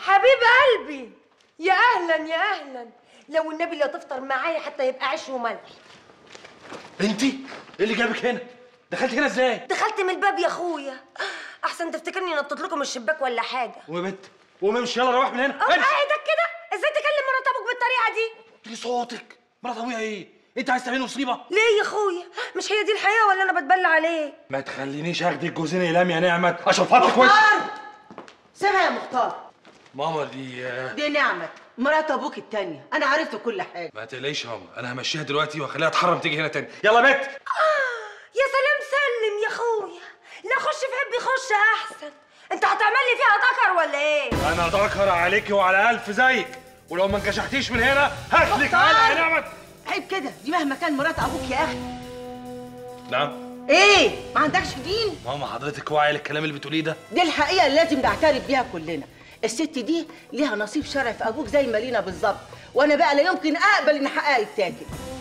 حبيب قلبي يا اهلا يا اهلا لو النبي لا تفطر معايا حتى يبقى عيش وملح انتي ايه اللي جابك هنا دخلت هنا ازاي دخلت من الباب يا اخويا احسن تفتكرني نطيت لكم من الشباك ولا حاجه قومي يا بنت قومي امشي يلا روح من هنا اه امشي ايدك كده ازاي تكلم مرات ابوك بالطريقه دي ليه صوتك مرات ابويا ايه انت عايز تعملي مصيبه ليه يا اخويا مش هي دي الحياه ولا انا بتبلى عليه ما تخلينيش اخدك جوزين اقلام يا نعمت اشرفها وش سيبها يا مختار ماما دي آه، دي نعمة مرات ابوك التانية انا عرفت كل حاجة ما تقلقيش يا ماما انا همشيها دلوقتي واخليها تحرم تيجي هنا تاني يلا يا بنت يا سلام سلم يا اخويا لا خش في حبي خش احسن انت هتعمل لي فيها ذكر ولا ايه انا ذكر عليكي وعلى الف زيك ولو ما انكشحتيش من هنا هاتلك علقه يا نعمت عيب كده دي مهما كان مرات ابوك يا اخي نعم ايه ما عندكش دين ماما حضرتك واعيه للكلام اللي بتقوليه ده دي الحقيقة اللي لازم نعترف بيها كلنا الست دي ليها نصيب شرعي في ابوك زي ما لينا بالظبط وانا بقى لا يمكن اقبل ان حقها يتاكل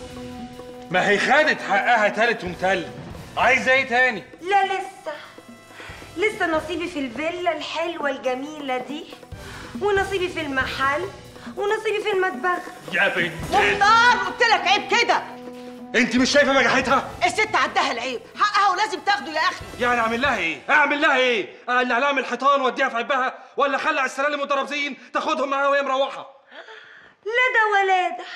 ما هي خدت حقها تالت ومتل عايزه ايه تاني لا لسه لسه نصيبي في الفيلا الحلوه الجميله دي ونصيبي في المحل ونصيبي في المطبخ يا بنت مختار قلت لك عيب كده انت مش شايفه مجاحتها الست عدها العيب حقها ولازم تاخده يا اخي يعني اعمل لها ايه اعمل لها ايه اقلع لها من الحيطان واديها في عبها ولا اخلع السلالم والترابزين تاخدهم معاها وهي مروحه لا ده ولا ده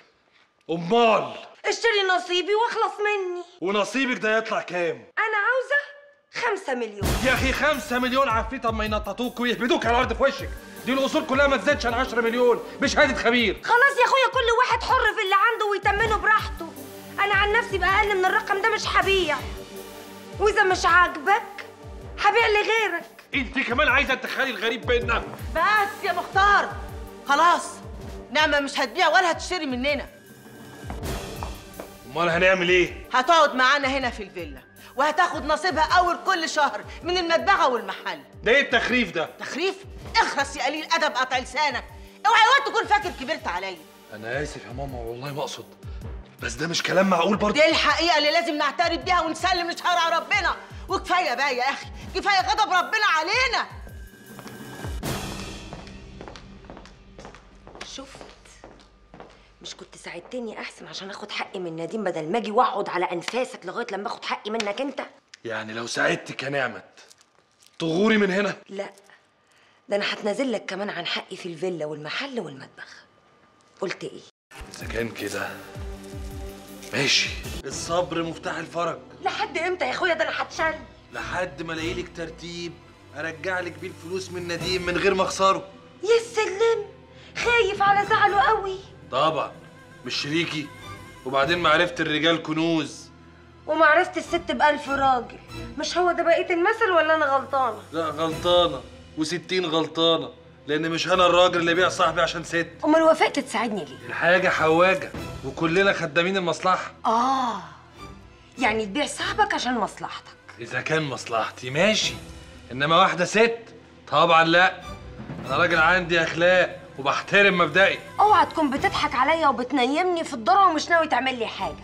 امال اشتري نصيبي واخلص مني ونصيبك ده يطلع كام انا عاوزه خمسة مليون يا اخي خمسة مليون عفريت اما ينططوك ويهبدوك على الارض في وشك دي الاصول كلها ما تزيدش عن 10 مليون بشهاده خبير خلاص يا اخويا كل واحد حر في اللي عنده ويتمنه براحته انا عن نفسي باقل من الرقم ده مش هبيع واذا مش عاجبك هبيع لغيرك انت كمان عايزه تدخلي الغريب بيننا بس يا مختار خلاص نعمة مش هتبيع ولا هتشتري مننا امال هنعمل ايه هتقعد معانا هنا في الفيلا وهتاخد نصيبها اول كل شهر من المدبغة والمحل ده ايه التخريف ده تخريف اخرس يا قليل ادب قطع لسانك اوعى وقت تكون فاكر كبرت عليا انا اسف يا ماما والله ما اقصد بس ده مش كلام معقول برضه دي الحقيقة اللي لازم نعترف بيها ونسلم لشرع ربنا وكفاية بقى يا أخي كفاية غضب ربنا علينا شفت مش كنت ساعدتني احسن عشان اخد حقي من نديم بدل ما اجي واقعد على انفاسك لغايه لما اخد حقي منك انت يعني لو ساعدتك يا نعمت تغوري من هنا لا ده انا هتنازل لك كمان عن حقي في الفيلا والمحل والمطبخ قلت ايه اذا كان كده ماشي الصبر مفتاح الفرج لحد امتى يا اخويا ده انا هتشل لحد ما الاقي لك ترتيب ارجع لك بيه الفلوس من نديم من غير ما اخسره يا سلم خايف على زعله قوي طبعا مش شريكي وبعدين معرفة الرجال كنوز ومعرفة الست بألف راجل مش هو ده بقية المثل ولا أنا غلطانة؟ لا غلطانة وستين غلطانة لأن مش أنا الراجل اللي بيع صاحبي عشان ست أمال وافقت تساعدني ليه؟ الحاجة حواجة وكلنا خدامين المصلحة آه يعني تبيع صاحبك عشان مصلحتك إذا كان مصلحتي ماشي إنما واحدة ست طبعا لا أنا راجل عندي أخلاق وبحترم مبدئي اوعى تكون بتضحك عليا وبتنيمني في الذره ومش ناوي تعمل لي حاجه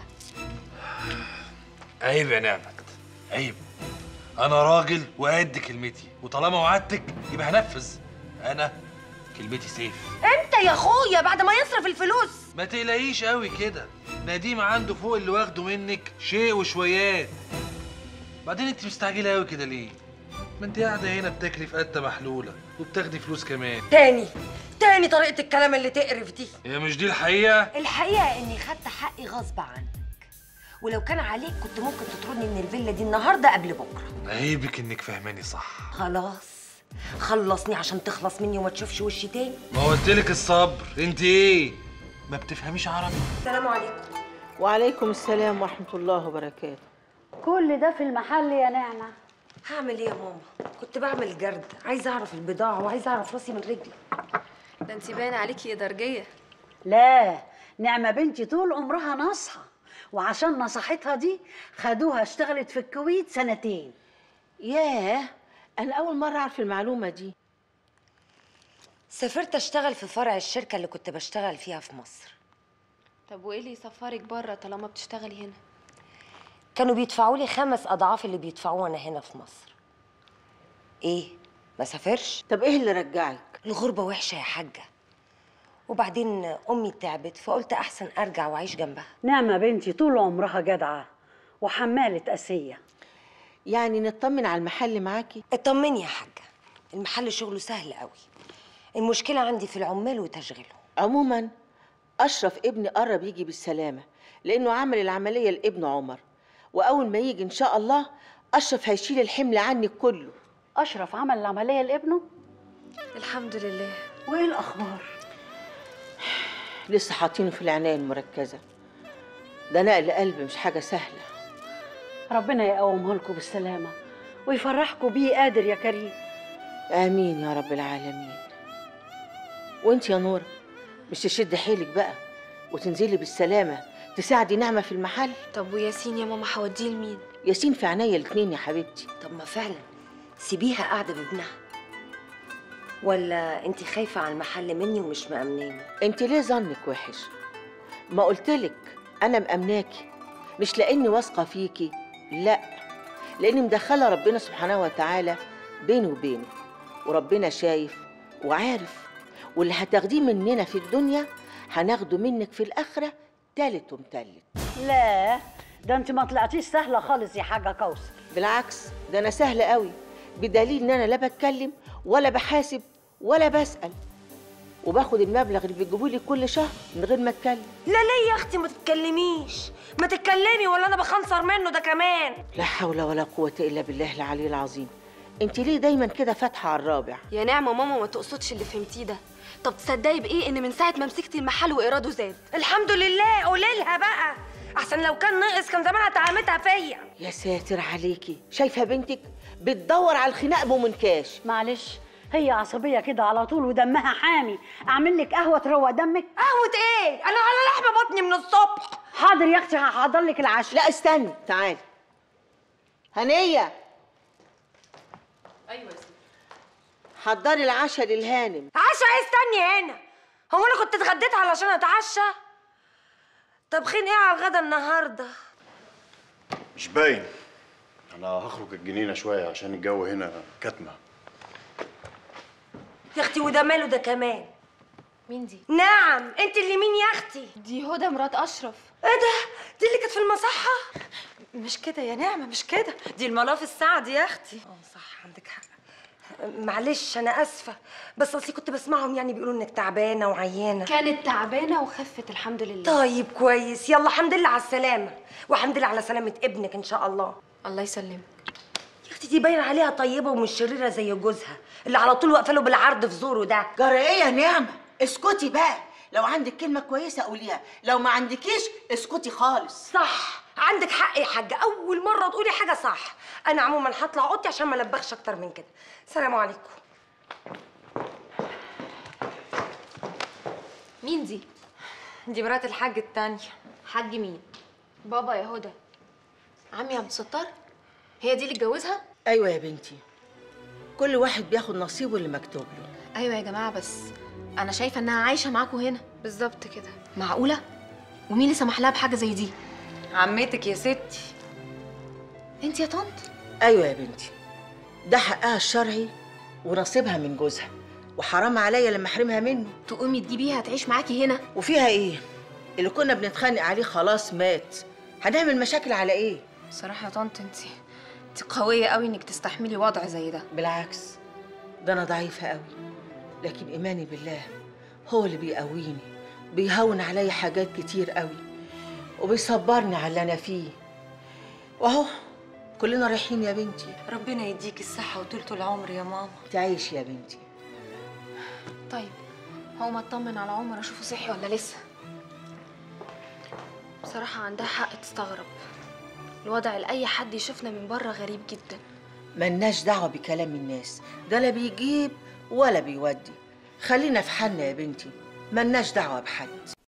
عيب يا نعمت عيب أنا راجل وقد كلمتي وطالما وعدتك يبقى هنفذ أنا كلمتي سيف انت يا اخويا بعد ما يصرف الفلوس ما تقلقيش قوي كده نديم عنده فوق اللي واخده منك شيء وشويات بعدين انت مستعجله قوي كده ليه ما انت قاعده هنا بتاكلي في قته محلوله وبتاخدي فلوس كمان تاني تاني طريقه الكلام اللي تقرف دي هي مش دي الحقيقه الحقيقه اني خدت حقي غصب عنك ولو كان عليك كنت ممكن تطردني من الفيلا دي النهارده قبل بكره عيبك انك فاهماني صح خلاص خلصني عشان تخلص مني وما تشوفش وشي تاني ما قلتلك الصبر انت ايه ما بتفهميش عربي السلام عليكم وعليكم السلام ورحمة الله وبركاته كل ده في المحل يا نعمة هعمل ايه يا ماما كنت بعمل جرد عايزه اعرف البضاعه وعايزه اعرف راسي من رجلي ده انت باين عليكي يا درجيه لا نعمة بنتي طول عمرها ناصحة وعشان نصحتها دي خدوها اشتغلت في الكويت سنتين ياه أنا أول مرة أعرف المعلومة دي سافرت اشتغل في فرع الشركه اللي كنت بشتغل فيها في مصر طب وايه اللي يسفرك بره طالما بتشتغلي هنا كانوا بيدفعوا لي خمس اضعاف اللي بيدفعوه انا هنا في مصر ايه ما سافرش طب إيه اللي رجعك؟ الغربة وحشة يا حاجة وبعدين أمي تعبت فقلت أحسن أرجع وأعيش جنبها نعمة بنتي طول عمرها جدعة وحمالة أسية يعني نطمن على المحل معاكي اطمني يا حاجة المحل شغله سهل قوي المشكلة عندي في العمال وتشغيله عموما اشرف ابني قرب يجي بالسلامه لانه عمل العمليه لابن عمر واول ما يجي ان شاء الله اشرف هيشيل الحمل عنك كله أشرف عمل العملية لابنه الحمد لله وإيه الأخبار؟ لسه حاطينه في العنايه المركزه ده نقل قلب مش حاجه سهله ربنا يقومها لكم بالسلامة ويفرحكم بيه قادر يا كريم امين يا رب العالمين وانت يا نور مش تشد حيلك بقى وتنزلي بالسلامه تساعدي نعمه في المحل طب وياسين يا ماما هوديه لمين ياسين في عينيا الاتنين يا حبيبتي طب ما فعلا سيبيها قاعدة بابنها ولا انت خايفة على المحل مني ومش مأمناني انت ليه ظنك وحش ما قلتلك انا مأمناكي مش لاني واثقه فيكي لا لاني مدخله ربنا سبحانه وتعالى بيني وبينك وربنا شايف وعارف واللي هتاخديه مننا في الدنيا هناخده منك في الاخره تالت ومتلت لا ده انت ما طلعتيش سهلة خالص يا حاجة كوثر بالعكس ده انا سهله قوي بدليل ان انا لا بتكلم ولا بحاسب ولا بسال وباخد المبلغ اللي بيجيبوا لي كل شهر من غير ما اتكلم لا ليه يا اختي ما تتكلميش ما تتكلمي ولا انا بخنصر منه ده كمان لا حول ولا قوة إلا بالله العلي العظيم انت ليه دايما كده فاتحة على الرابع يا نعمة ماما ما تقصدش اللي فهمتيه ده طب تصدقي بايه ان من ساعه ما مسكتي المحل وايراده زاد الحمد لله قولي لها بقى احسن لو كان ناقص كان زمانها اتهمتها فيا يا ساتر عليكي شايفة بنتك بتدور على الخناق بمنكاش معلش هي عصبية كده على طول ودمها حامي أعمل لك قهوة تروق دمك قهوة ايه انا على لحم بطني من الصبح حاضر يا أختي هحضر لك العشاء لا استني تعالي هنية ايوه حضري العشاء للهانم عشا ايه استني هنا هو انا كنت اتغديت علشان اتعشى طبخين ايه على الغدا النهارده مش باين انا هخرج الجنينه شويه عشان الجو هنا كتمه يا اختي وده ماله ده كمان مين دي نعم انت اللي مين يا اختي دي هدى مرات اشرف ايه ده دي اللي كانت في المصحه مش كده يا نعمة مش كده دي الملاف السعد يا أختي اه صح عندك حق معلش انا اسفه بس اصلي كنت بسمعهم يعني بيقولوا انك تعبانه وعيانه كانت تعبانه وخفت الحمد لله طيب كويس يلا الحمد لله على السلامه والحمد لله على سلامه ابنك ان شاء الله الله يسلمك يا اختي دي باين عليها طيبه ومش شريره زي جوزها اللي على طول واقفه له بالعرض في زوره ده جرى ايه يا نعمة اسكتي بقى لو عندك كلمة كويسة قوليها لو ما عندكيش اسكتي خالص صح عندك حق يا حاجه اول مره تقولي حاجه صح انا عموما هطلع اوضتي عشان ما البخش اكتر من كده سلام عليكم مين دي دي مرات الحاج التانية حاج مين بابا يا هدى عمي عبد الستار هي دي اللي اتجوزها ايوه يا بنتي كل واحد بياخد نصيبه اللي مكتوب له ايوه يا جماعه بس انا شايفه انها عايشه معاكم هنا بالظبط كده معقوله ومين اللي سمح لها بحاجه زي دي عمتك يا ستي انت يا طنط ايوه يا بنتي ده حقها الشرعي ونصيبها من جوزها وحرام عليا لما احرمها منه تقومي تجيبيها تعيش معاكي هنا وفيها ايه اللي كنا بنتخانق عليه خلاص مات هنعمل مشاكل على ايه بصراحه يا طنط انت انت قويه قوي انك تستحملي وضع زي ده بالعكس ده انا ضعيفه قوي لكن ايماني بالله هو اللي بيقويني بيهون عليا حاجات كتير قوي وبيصبرني على اللي انا فيه واهو كلنا رايحين يا بنتي ربنا يديك الصحة وطولة العمر يا ماما تعيش يا بنتي طيب هقوم اطمن على عمر اشوفه صحي ولا لسه بصراحه عندها حق تستغرب الوضع لاي حد يشوفنا من بره غريب جدا ملناش دعوه بكلام الناس ده لا بيجيب ولا بيودي خلينا في حالنا يا بنتي ملناش دعوه بحد